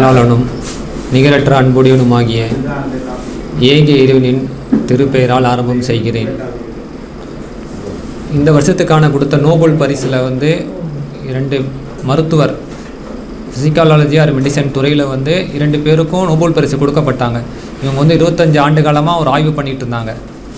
பேராளனும் நிகரற்ற அன்புடையனுமாகிய ஏக இறைவனின் திருப்பெயரால் ஆரம்பம் செய்கிறேன் இந்த வருஷத்துக்கான கொடுத்த நோபல் பரிசில் வந்து இரண்டு மருத்துவர் ஃபிசிக்காலஜி ஆர் மெடிசன் துறையில் வந்து இரண்டு பேருக்கும் நோபல் பரிசு கொடுக்கப்பட்டாங்க இவங்க வந்து இருபத்தஞ்சு ஆண்டு காலமாக ஒரு ஆய்வு பண்ணிட்டு இருந்தாங்க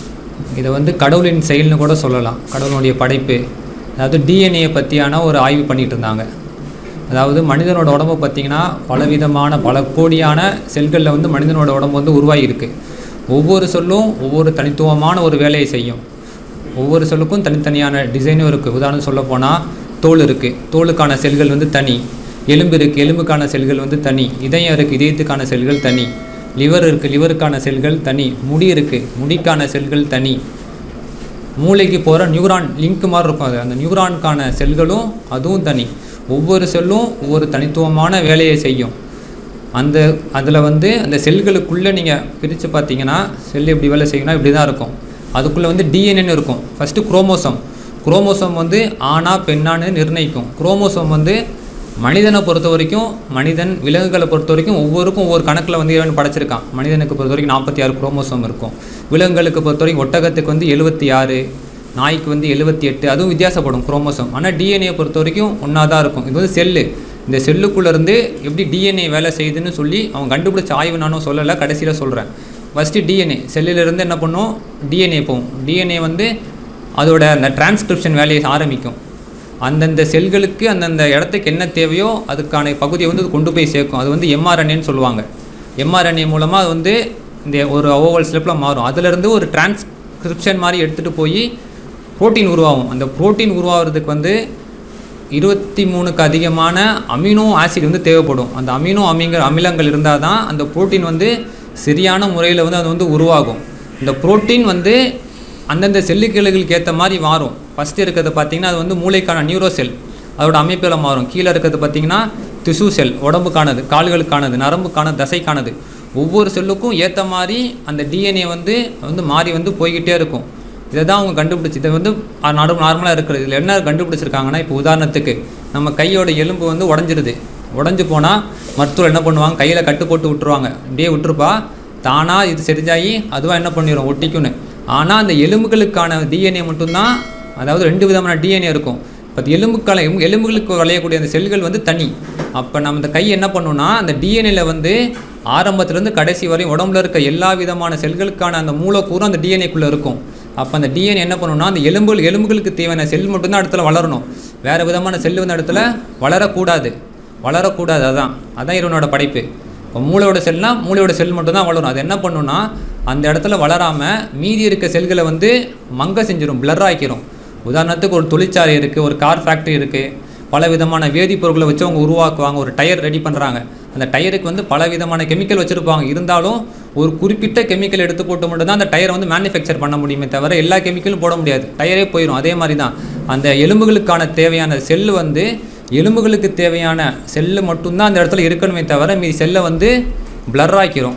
இதை வந்து கடவுளின் செயல்னு கூட சொல்லலாம் கடவுளுடைய படைப்பு அதாவது டிஎன்ஏ பற்றியான ஒரு ஆய்வு பண்ணிட்டு இருந்தாங்க அதாவது மனிதனோட உடம்பு பார்த்திங்கன்னா பலவிதமான பல கோடியான செல்களில் வந்து மனிதனோட உடம்பு வந்து உருவாகியிருக்கு ஒவ்வொரு சொல்லும் ஒவ்வொரு தனித்துவமான ஒரு வேலையை செய்யும் ஒவ்வொரு சொல்லுக்கும் தனித்தனியான டிசைனும் இருக்குது உதாரணம் சொல்ல போனால் தோல் இருக்குது தோலுக்கான செல்கள் வந்து தனி எலும்பு இருக்குது எலும்புக்கான செல்கள் வந்து தனி இதயம் இருக்குது இதயத்துக்கான செல்கள் தனி லிவர் இருக்குது லிவருக்கான செல்கள் தனி முடி இருக்குது முடிக்கான செல்கள் தனி மூளைக்கு போகிற நியூரான் லிங்க் மாதிரி இருக்கும் அது அந்த நியூரானுக்கான செல்களும் அதுவும் தனி ஒவ்வொரு செல்லும் ஒவ்வொரு தனித்துவமான வேலையை செய்யும் அந்த அதில் வந்து அந்த செல்களுக்குள்ளே நீங்கள் பிரித்து பார்த்தீங்கன்னா செல் எப்படி வேலை செய்யணும்னா இப்படி தான் இருக்கும் அதுக்குள்ளே வந்து டிஎன்ஏன்னு இருக்கும் ஃபஸ்ட்டு குரோமோசோம் குரோமோசோம் வந்து ஆணா பெண்ணான்னு நிர்ணயிக்கும் குரோமோசோம் வந்து மனிதனை பொறுத்த வரைக்கும் மனிதன் விலங்குகளை பொறுத்த வரைக்கும் ஒவ்வொருக்கும் ஒவ்வொரு கணக்கில் வந்து இறைவன் படைச்சிருக்கான் மனிதனுக்கு பொறுத்த வரைக்கும் நாற்பத்தி ஆறு குரோமோசோம் இருக்கும் விலங்குகளுக்கு பொறுத்த வரைக்கும் ஒட்டகத்துக்கு வந்து எழுபத்தி ஆறு நாய்க்கு வந்து எழுபத்தி எட்டு அதுவும் வித்தியாசப்படும் குரோமோசோம் ஆனால் டிஎன்ஏ பொறுத்த வரைக்கும் ஒன்றா தான் இருக்கும் இது வந்து செல்லு இந்த செல்லுக்குள்ளேருந்து எப்படி டிஎன்ஏ வேலை செய்யுதுன்னு சொல்லி அவன் கண்டுபிடிச்ச ஆய்வு நானும் சொல்லலை கடைசியில் சொல்கிறேன் ஃபஸ்ட்டு டிஎன்ஏ செல்லிலிருந்து என்ன பண்ணும் டிஎன்ஏ போகும் டிஎன்ஏ வந்து அதோட அந்த டிரான்ஸ்கிரிப்ஷன் வேலையை ஆரம்பிக்கும் அந்தந்த செல்களுக்கு அந்தந்த இடத்துக்கு என்ன தேவையோ அதுக்கான பகுதியை வந்து அது கொண்டு போய் சேர்க்கும் அது வந்து எம்ஆர்என்ஏன்னு சொல்லுவாங்க எம்ஆர்என்ஏ மூலமாக அது வந்து இந்த ஒரு ஓவல் ஸ்லிப்பில் மாறும் அதுலேருந்து ஒரு டிரான்ஸ்கிரிப்ஷன் மாதிரி எடுத்துகிட்டு போய் புரோட்டீன் உருவாகும் அந்த புரோட்டீன் உருவாகிறதுக்கு வந்து இருபத்தி மூணுக்கு அதிகமான அமினோ ஆசிட் வந்து தேவைப்படும் அந்த அமினோ அமிங்க அமிலங்கள் இருந்தால் தான் அந்த புரோட்டீன் வந்து சரியான முறையில் வந்து அது வந்து உருவாகும் இந்த புரோட்டீன் வந்து அந்தந்த செல்லுக்கிளைகளுக்கு ஏற்ற மாதிரி மாறும் ஃபஸ்ட்டு இருக்கிறது பார்த்திங்கன்னா அது வந்து மூளைக்கான நியூரோ செல் அதோட அமைப்பில் மாறும் கீழே இருக்கிறது பார்த்திங்கன்னா திசு செல் உடம்புக்கானது கால்களுக்கானது நரம்புக்கான தசைக்கானது ஒவ்வொரு செல்லுக்கும் ஏற்ற மாதிரி அந்த டிஎன்ஏ வந்து வந்து மாறி வந்து போய்கிட்டே இருக்கும் இதை தான் அவங்க கண்டுபிடிச்சி இதை வந்து நடு நார்மலாக இருக்கிறது இதில் என்ன கண்டுபிடிச்சிருக்காங்கன்னா இப்போ உதாரணத்துக்கு நம்ம கையோட எலும்பு வந்து உடஞ்சிருது உடஞ்சி போனால் மருத்துவர் என்ன பண்ணுவாங்க கையில் கட்டு போட்டு விட்டுருவாங்க இப்படியே விட்டுருப்பா தானாக இது சரிஞ்சாகி அதுவாக என்ன பண்ணிடும் ஒட்டிக்குன்னு ஆனால் அந்த எலும்புகளுக்கான டிஎன்ஏ மட்டும்தான் அதாவது ரெண்டு விதமான டிஎன்ஏ இருக்கும் இப்போ எலும்புக்கான எலும்பு எலும்புகளுக்கு விளையக்கூடிய அந்த செல்கள் வந்து தனி அப்போ நம்ம இந்த கை என்ன பண்ணோம்னா அந்த டிஎன்ஏல வந்து ஆரம்பத்துலேருந்து கடைசி வரையும் உடம்புல இருக்க எல்லா விதமான செல்களுக்கான அந்த மூலக்கூறும் அந்த டிஎன்ஏக்குள்ளே இருக்கும் அப்போ அந்த டிஎன்ஏ என்ன பண்ணணும்னா அந்த எலும்புகள் எலும்புகளுக்கு தேவையான செல் மட்டும்தான் இடத்துல வளரணும் வேறு விதமான செல் வந்து இடத்துல வளரக்கூடாது வளரக்கூடாது அதான் அதான் இறைவனோட படைப்பு இப்போ மூளையோட செல்னா மூளையோட செல் மட்டும்தான் வளரும் அது என்ன பண்ணுன்னா அந்த இடத்துல வளராமல் மீதி இருக்க செல்களை வந்து மங்க செஞ்சிடும் பிளர் ஆக்கிரும் உதாரணத்துக்கு ஒரு தொழிற்சாலை இருக்குது ஒரு கார் ஃபேக்ட்ரி இருக்குது பல விதமான வேதிப்பொருட்களை வச்சு அவங்க உருவாக்குவாங்க ஒரு டயர் ரெடி பண்ணுறாங்க அந்த டயருக்கு வந்து பல விதமான கெமிக்கல் வச்சுருப்பாங்க இருந்தாலும் ஒரு குறிப்பிட்ட கெமிக்கல் எடுத்து போட்டு மட்டும்தான் அந்த டயரை வந்து மேனுஃபேக்சர் பண்ண முடியுமே தவிர எல்லா கெமிக்கலும் போட முடியாது டயரே போயிடும் அதே மாதிரி தான் அந்த எலும்புகளுக்கான தேவையான செல்லு வந்து எலும்புகளுக்கு தேவையான செல்லு மட்டும்தான் அந்த இடத்துல இருக்கணுமே தவிர மீதி செல்லை வந்து பிளர் ஆக்கிரும்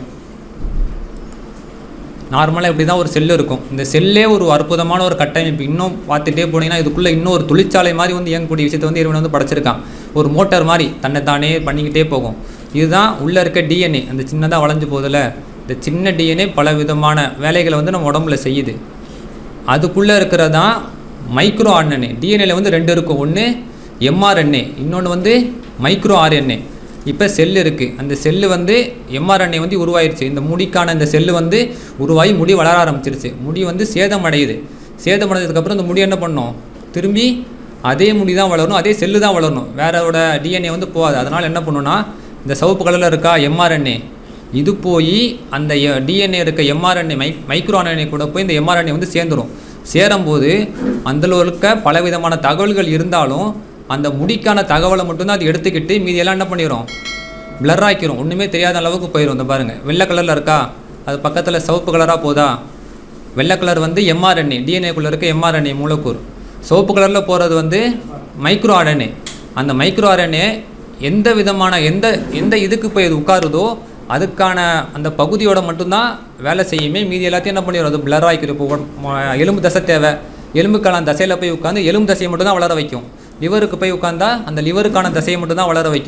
நார்மலாக இப்படி தான் ஒரு செல்லு இருக்கும் இந்த செல்லே ஒரு அற்புதமான ஒரு கட்டமைப்பு இன்னும் பார்த்துட்டே போனீங்கன்னா இதுக்குள்ளே இன்னும் ஒரு தொழிற்சாலை மாதிரி வந்து இயங்கக்கூடிய விஷயத்தை வந்து இறைவன் வந்து படைச்சிருக்கான் ஒரு மோட்டார் மாதிரி தன்னை தானே பண்ணிக்கிட்டே போகும் இதுதான் உள்ளே இருக்க டிஎன்ஏ அந்த சின்னதாக வளைஞ்சு போதில் இந்த சின்ன டிஎன்ஏ பல விதமான வேலைகளை வந்து நம்ம உடம்புல செய்யுது அதுக்குள்ளே இருக்கிறதான் மைக்ரோ ஆர்என்ஏ டிஎன்ஏல வந்து ரெண்டு இருக்கும் ஒன்று எம்ஆர்என்ஏ இன்னொன்று வந்து மைக்ரோ ஆர்என்ஏ இப்போ செல் இருக்குது அந்த செல்லு வந்து எம்ஆர்என்ஏ வந்து உருவாயிருச்சு இந்த முடிக்கான இந்த செல்லு வந்து உருவாகி முடி வளர ஆரம்பிச்சிருச்சு முடி வந்து சேதம் அடையுது சேதம் அடைஞ்சதுக்கப்புறம் இந்த முடி என்ன பண்ணோம் திரும்பி அதே முடி தான் வளரணும் அதே செல்லு தான் வளரணும் வேறோட டிஎன்ஏ வந்து போகாது அதனால் என்ன பண்ணுன்னா இந்த சிவப்பு கலரில் இருக்கா எம்ஆர்என்ஏ இது போய் அந்த டிஎன்ஏ இருக்க எம்ஆர்என்ஏ மை மைக்ரோ ஆர்என்ஏ கூட போய் இந்த எம்ஆர்என்ஏ வந்து சேர்ந்துடும் சேரும்போது அதில் இருக்க பலவிதமான தகவல்கள் இருந்தாலும் அந்த முடிக்கான தகவலை மட்டும்தான் அது எடுத்துக்கிட்டு மீதியெல்லாம் என்ன பண்ணிடும் பிளர் ஆக்கிரும் ஒன்றுமே தெரியாத அளவுக்கு போயிடும் இந்த பாருங்கள் வெள்ளை கலரில் இருக்கா அது பக்கத்தில் சிவப்பு கலராக போதா வெள்ளை கலர் வந்து எம்ஆர்என்ஏ டிஎன்ஏக்குள்ளே இருக்க எம்ஆர்என்ஏ மூலக்கூறு சிவப்பு கலரில் போகிறது வந்து மைக்ரோ ஆர்என்ஏ அந்த மைக்ரோ ஆர்என்ஏ எந்த விதமான எந்த எந்த இதுக்கு போய் அது உட்காருதோ அதுக்கான அந்த பகுதியோட மட்டும்தான் வேலை செய்யுமே மீதி எல்லாத்தையும் என்ன பண்ணிடும் அது பிளர் ஆக்கிடும் இப்போ உட- ம- எலும்பு தசை தேவை எலும்புக்கான தசையில் போய் உட்காந்து எலும்பு தசையை மட்டும் தான் வளர வைக்கும் லிவருக்கு போய் உட்காந்தா அந்த லிவருக்கான தசையை மட்டும் தான் வளர வைக்கும்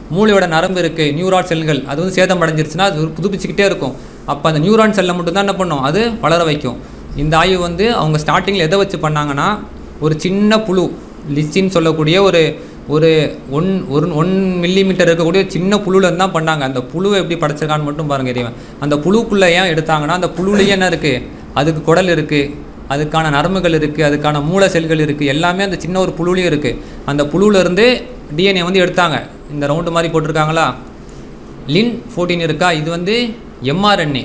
மூளையோட நரம்பு இருக்குது நியூரான் செல்கள் அது வந்து சேதம் அடைஞ்சிருச்சுன்னா அது புதுப்பிச்சுக்கிட்டே இருக்கும் அப்போ அந்த நியூரான் செல்லை மட்டும்தான் என்ன பண்ணும் அது வளர வைக்கும் இந்த ஆய்வு வந்து அவங்க ஸ்டார்டிங்கில் எதை வச்சு பண்ணாங்கன்னா ஒரு சின்ன புழு லிச்சின்னு சொல்லக்கூடிய ஒரு ஒரு ஒன் ஒரு ஒன் மில்லிமீட்டர் இருக்கக்கூடிய சின்ன புழுலேருந்து தான் பண்ணாங்க அந்த புழுவை எப்படி படைச்சிருக்கான்னு மட்டும் பாருங்க இறைவன் அந்த புழுக்குள்ளே ஏன் எடுத்தாங்கன்னா அந்த புழுலேயே என்ன இருக்குது அதுக்கு குடல் இருக்குது அதுக்கான நரம்புகள் இருக்குது அதுக்கான மூளை செல்கள் இருக்குது எல்லாமே அந்த சின்ன ஒரு புழுலையும் இருக்குது அந்த புழுவிலேருந்து டிஎன்ஏ வந்து எடுத்தாங்க இந்த ரவுண்டு மாதிரி போட்டிருக்காங்களா லின் ஃபோர்டீன் இருக்கா இது வந்து எம்ஆர்என்ஏ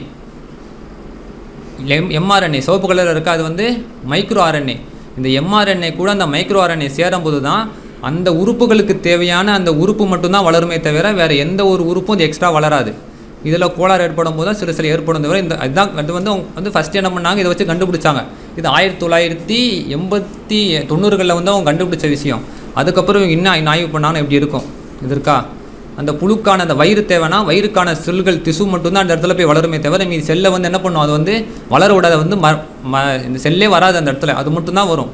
எம் எம்ஆர்என்ஏ சிவப்பு கலரில் இருக்கா அது வந்து மைக்ரோ ஆர்என்ஏ இந்த எம்ஆர்என்ஏ கூட அந்த மைக்ரோ ஆர்என்ஏ சேரும்போது தான் அந்த உறுப்புகளுக்கு தேவையான அந்த உறுப்பு மட்டும்தான் வளருமே தவிர வேறு எந்த ஒரு உறுப்பும் இது எக்ஸ்ட்ரா வளராது இதில் கோளாறு ஏற்படும் போது தான் சிறு சில ஏற்படும் தவிர இந்த அதுதான் அது வந்து அவங்க வந்து ஃபஸ்ட்டு என்ன பண்ணாங்க இதை வச்சு கண்டுபிடிச்சாங்க இது ஆயிரத்தி தொள்ளாயிரத்தி எண்பத்தி தொண்ணூறுகளில் வந்து அவங்க கண்டுபிடிச்ச விஷயம் அதுக்கப்புறம் இவங்க இன்னும் ஆய்வு பண்ணாலும் எப்படி இருக்கும் இது இருக்கா அந்த புழுக்கான அந்த வயிறு தேவைன்னா வயிறுக்கான செல்கள் திசு மட்டும்தான் அந்த இடத்துல போய் வளருமே தவிர மீதி செல்லை வந்து என்ன பண்ணும் அது வந்து வளர விடாத வந்து ம ம இந்த செல்லே வராது அந்த இடத்துல அது மட்டும்தான் வரும்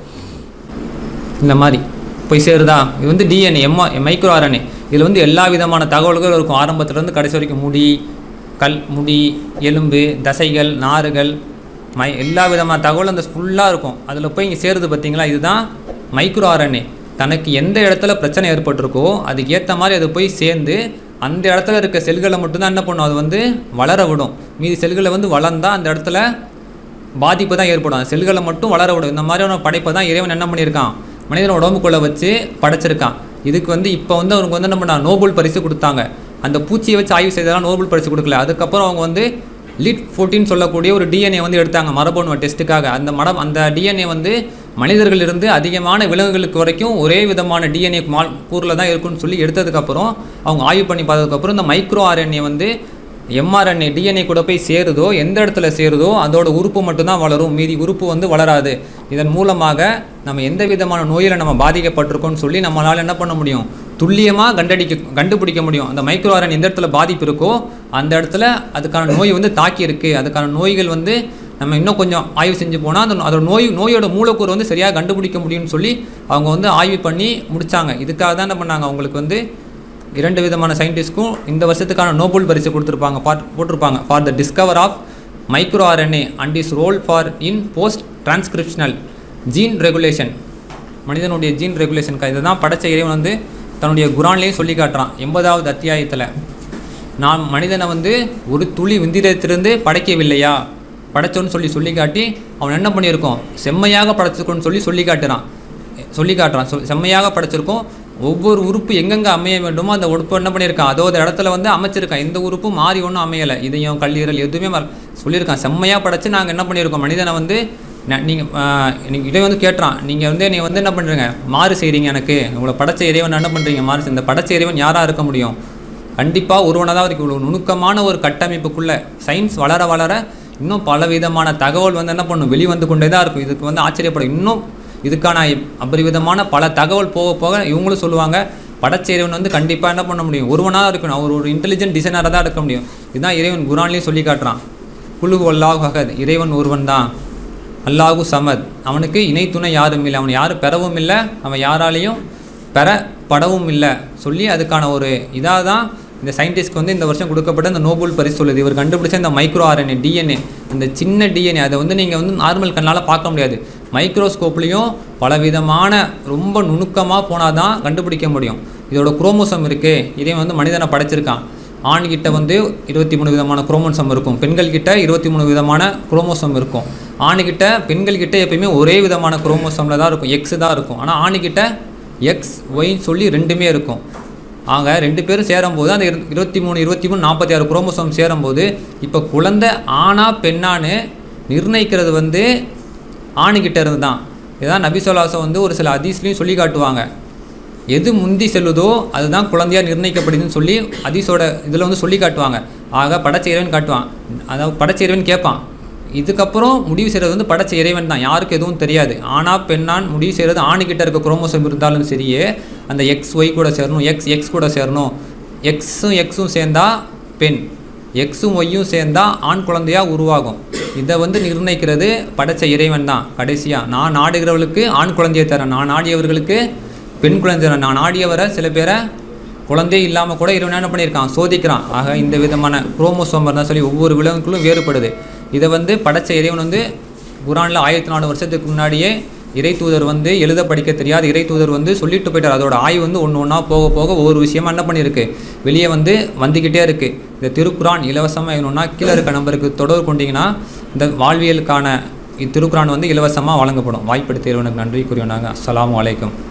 இந்த மாதிரி போய் சேருதா இது வந்து டிஎன்ஏ எம்ஆ மைக்ரோ ஆர்என்ஏ இதில் வந்து எல்லா விதமான தகவல்களும் இருக்கும் ஆரம்பத்துலேருந்து கடைசி வரைக்கும் முடி கல் முடி எலும்பு தசைகள் நாறுகள் மை எல்லா விதமான தகவலும் அந்த ஃபுல்லாக இருக்கும் அதில் போய் இங்கே சேருது பார்த்தீங்களா இதுதான் மைக்ரோ ஆர்என்ஏ தனக்கு எந்த இடத்துல பிரச்சனை ஏற்பட்டிருக்கோ அதுக்கு ஏற்ற மாதிரி அது போய் சேர்ந்து அந்த இடத்துல இருக்க செல்களை மட்டும்தான் என்ன பண்ணும் அது வந்து வளர விடும் மீதி செல்களை வந்து வளர்ந்தால் அந்த இடத்துல பாதிப்பு தான் ஏற்படும் அந்த செல்களை மட்டும் வளர விடும் இந்த மாதிரியான படைப்பை தான் இறைவன் என்ன பண்ணியிருக்கான் மனிதன உடம்புக்குள்ளே வச்சு படைச்சிருக்கான் இதுக்கு வந்து இப்போ வந்து அவருக்கு வந்து என்ன பண்ணா நோபல் பரிசு கொடுத்தாங்க அந்த பூச்சியை வச்சு ஆய்வு செய்ததெல்லாம் நோபல் பரிசு கொடுக்கல அதுக்கப்புறம் அவங்க வந்து லிட் ஃபோர்டீன் சொல்லக்கூடிய ஒரு டிஎன்ஏ வந்து எடுத்தாங்க மரபணு டெஸ்ட்டுக்காக அந்த மரம் அந்த டிஎன்ஏ வந்து மனிதர்களிலிருந்து அதிகமான விலங்குகளுக்கு வரைக்கும் ஒரே விதமான டிஎன்ஏ மால் கூறில் தான் இருக்குன்னு சொல்லி எடுத்ததுக்கப்புறம் அவங்க ஆய்வு பண்ணி பார்த்ததுக்கப்புறம் இந்த மைக்ரோ ஆர்என்ஏ வந்து எம்ஆர்என்ஏ டிஎன்ஏ கூட போய் சேருதோ எந்த இடத்துல சேருதோ அதோட உறுப்பு மட்டும்தான் வளரும் மீதி உறுப்பு வந்து வளராது இதன் மூலமாக நம்ம எந்த விதமான நோயில் நம்ம பாதிக்கப்பட்டிருக்கோம்னு சொல்லி நம்மளால் என்ன பண்ண முடியும் துல்லியமாக கண்டடிக்க கண்டுபிடிக்க முடியும் அந்த மைக்ரோ ஆர்என் எந்த இடத்துல பாதிப்பு இருக்கோ அந்த இடத்துல அதுக்கான நோய் வந்து தாக்கி இருக்குது அதுக்கான நோய்கள் வந்து நம்ம இன்னும் கொஞ்சம் ஆய்வு செஞ்சு போனால் அந்த அதோட நோய் நோயோட மூலக்கூறு வந்து சரியாக கண்டுபிடிக்க முடியும்னு சொல்லி அவங்க வந்து ஆய்வு பண்ணி முடித்தாங்க இதுக்காக தான் என்ன பண்ணாங்க அவங்களுக்கு வந்து இரண்டு விதமான சயின்டிஸ்ட்க்கும் இந்த வருஷத்துக்கான நோபல் பரிசு கொடுத்துருப்பாங்க பாட் போட்டிருப்பாங்க for the discover of micro RNA and is role for in post transcriptional gene regulation மனிதனுடைய ஜீன் ரெகுலேஷனுக்கு இதை தான் படைச்ச இறைவன் வந்து தன்னுடைய குரான்லேயும் சொல்லி காட்டுறான் எண்பதாவது அத்தியாயத்தில் நான் மனிதனை வந்து ஒரு துளி விந்திரத்திலிருந்து படைக்கவில்லையா படைச்சோன்னு சொல்லி சொல்லி காட்டி அவன் என்ன பண்ணியிருக்கோம் செம்மையாக படைச்சிருக்கோன்னு சொல்லி சொல்லி காட்டுறான் சொல்லி காட்டுறான் சொல் செம்மையாக படைச்சிருக்கோம் ஒவ்வொரு உறுப்பு எங்கெங்கே அமைய வேண்டுமோ அந்த உறுப்பு என்ன பண்ணியிருக்கான் அதோ அந்த இடத்துல வந்து அமைச்சிருக்கான் எந்த உறுப்பும் மாறி ஒன்றும் அமையலை இதயம் கல்லீரல் எதுவுமே மற- சொல்லியிருக்கான் செம்மையாக படைச்சு நாங்கள் என்ன பண்ணியிருக்கோம் மனிதனை வந்து நீங்கள் நீங்கள் இதை வந்து கேட்டுறான் நீங்கள் வந்து நீ வந்து என்ன பண்ணுறீங்க மாறு செய்கிறீங்க எனக்கு உங்களை படைச்ச இறைவன் என்ன பண்ணுறீங்க மாறு செய்- இந்த படைச்ச இறைவன் யாராக இருக்க முடியும் கண்டிப்பாக ஒருவனை தான் இருக்கு இவ்வளோ நுணுக்கமான ஒரு கட்டமைப்புக்குள்ளே சயின்ஸ் வளர வளர இன்னும் பல விதமான தகவல் வந்து என்ன பண்ணும் வெளிவந்து கொண்டே தான் இருக்கும் இதுக்கு வந்து ஆச்சரியப்படும் இன்னும் இதுக்கான அபரிவிதமான பல தகவல் போக போக இவங்களும் சொல்லுவாங்க படைச்ச இறைவன் வந்து கண்டிப்பாக என்ன பண்ண முடியும் ஒருவனாக இருக்கணும் அவர் ஒரு இன்டெலிஜென்ட் டிசைனராக தான் இருக்க முடியும் இதுதான் இறைவன் குரான்லேயும் சொல்லி காட்டுறான் குழு அல்லாஹ் அகத் இறைவன் ஒருவன் தான் அல்லாஹு சமத் அவனுக்கு இணை துணை யாரும் இல்லை அவன் யாரும் பெறவும் இல்லை அவன் யாராலையும் பெறப்படவும் இல்லை சொல்லி அதுக்கான ஒரு இதாக தான் இந்த சயின்டிஸ்ட்க்கு வந்து இந்த வருஷம் கொடுக்கப்பட்ட இந்த நோபல் பரிசு சொல்லுது இவர் கண்டுபிடிச்ச இந்த மைக்ரோ ஆர்என்ஏ டிஎன்ஏ இந்த சின்ன டிஎன்ஏ அதை வந்து நீங்கள் வந்து நார்மல் கண்ணால் பார்க்க முடியாது மைக்ரோஸ்கோப்லேயும் பலவிதமான ரொம்ப நுணுக்கமாக போனால் தான் கண்டுபிடிக்க முடியும் இதோட குரோமோசோம் இருக்குது இதே வந்து மனிதனை படைச்சிருக்கான் ஆண்கிட்ட வந்து இருபத்தி மூணு விதமான குரோமோசோம் இருக்கும் பெண்கள் கிட்ட இருபத்தி மூணு விதமான குரோமோசோம் இருக்கும் ஆணுகிட்ட பெண்கள் கிட்ட எப்பயுமே ஒரே விதமான குரோமோசோமில் தான் இருக்கும் எக்ஸ் தான் இருக்கும் ஆனால் ஆணுகிட்ட எக்ஸ் ஒய்ன்னு சொல்லி ரெண்டுமே இருக்கும் ஆக ரெண்டு பேரும் சேரும்போது அந்த இரு- இருபத்தி மூணு இருபத்தி மூணு நாற்பத்தி ஆறு குரோமோசோம் சேரும்போது இப்போ குழந்தை ஆணா பெண்ணான்னு நிர்ணயிக்கிறது வந்து ஆணுகிட்ட இருந்து தான் இதான் நபிசொல்லாசம் வந்து ஒரு சில ஹதீஸ்லையும் சொல்லி காட்டுவாங்க எது முந்தி செல்லுதோ அதுதான் குழந்தையா நிர்ணயிக்கப்படுதுன்னு சொல்லி ஹதீஸோட இதில் வந்து சொல்லி காட்டுவாங்க ஆக படைச்ச இறைவன் காட்டுவான் அதாவது படைச்ச இறைவன் கேட்பான் இதுக்கப்புறம் முடிவு செய்கிறது வந்து படைச்ச இறைவன் தான் யாருக்கு எதுவும் தெரியாது ஆனா பெண்ணான் முடிவு செய்கிறது ஆணுக்கிட்ட இருக்க குரோமோசோம் இருந்தாலும் சரியே அந்த எக்ஸ் ஒய் கூட சேரணும் எக்ஸ் எக்ஸ் கூட சேரணும் எக்ஸும் எக்ஸும் சேர்ந்தா பெண் எக்ஸும் ஒய்யும் சேர்ந்தா ஆண் குழந்தையா உருவாகும் இதை வந்து நிர்ணயிக்கிறது படைச்ச இறைவன் தான் கடைசியாக நான் நாடுகிறவர்களுக்கு ஆண் குழந்தையை தரேன் நான் நாடியவர்களுக்கு பெண் குழந்தை தரேன் நான் நாடியவரை சில பேரை குழந்தையே இல்லாமல் கூட இறைவன் என்ன பண்ணியிருக்கான் சோதிக்கிறான் ஆக இந்த விதமான குரோமோசோம் தான் சொல்லி ஒவ்வொரு விலங்குகளும் வேறுபடுது இதை வந்து படைச்ச இறைவன் வந்து குரானில் ஆயிரத்தி நானூறு வருஷத்துக்கு முன்னாடியே இறை தூதர் வந்து எழுத படிக்க தெரியாத இறை தூதர் வந்து சொல்லிட்டு போயிட்டார் அதோட ஆய்வு வந்து ஒன்று ஒன்றா போக போக ஒவ்வொரு விஷயமா என்ன பண்ணியிருக்கு வெளியே வந்து வந்துக்கிட்டே இருக்குது இந்த திருக்குரான் இலவசமாக வேணும்னா கீழே இருக்க நம்பருக்கு தொடர்பு கொண்டீங்கன்னா இந்த வாழ்வியலுக்கான இத்திருக்குரான் வந்து இலவசமாக வழங்கப்படும் வாய்ப்படுத்தியவனுக்கு நன்றி கூறியோனாங்க அஸ்ஸலாமு அலைக்கும்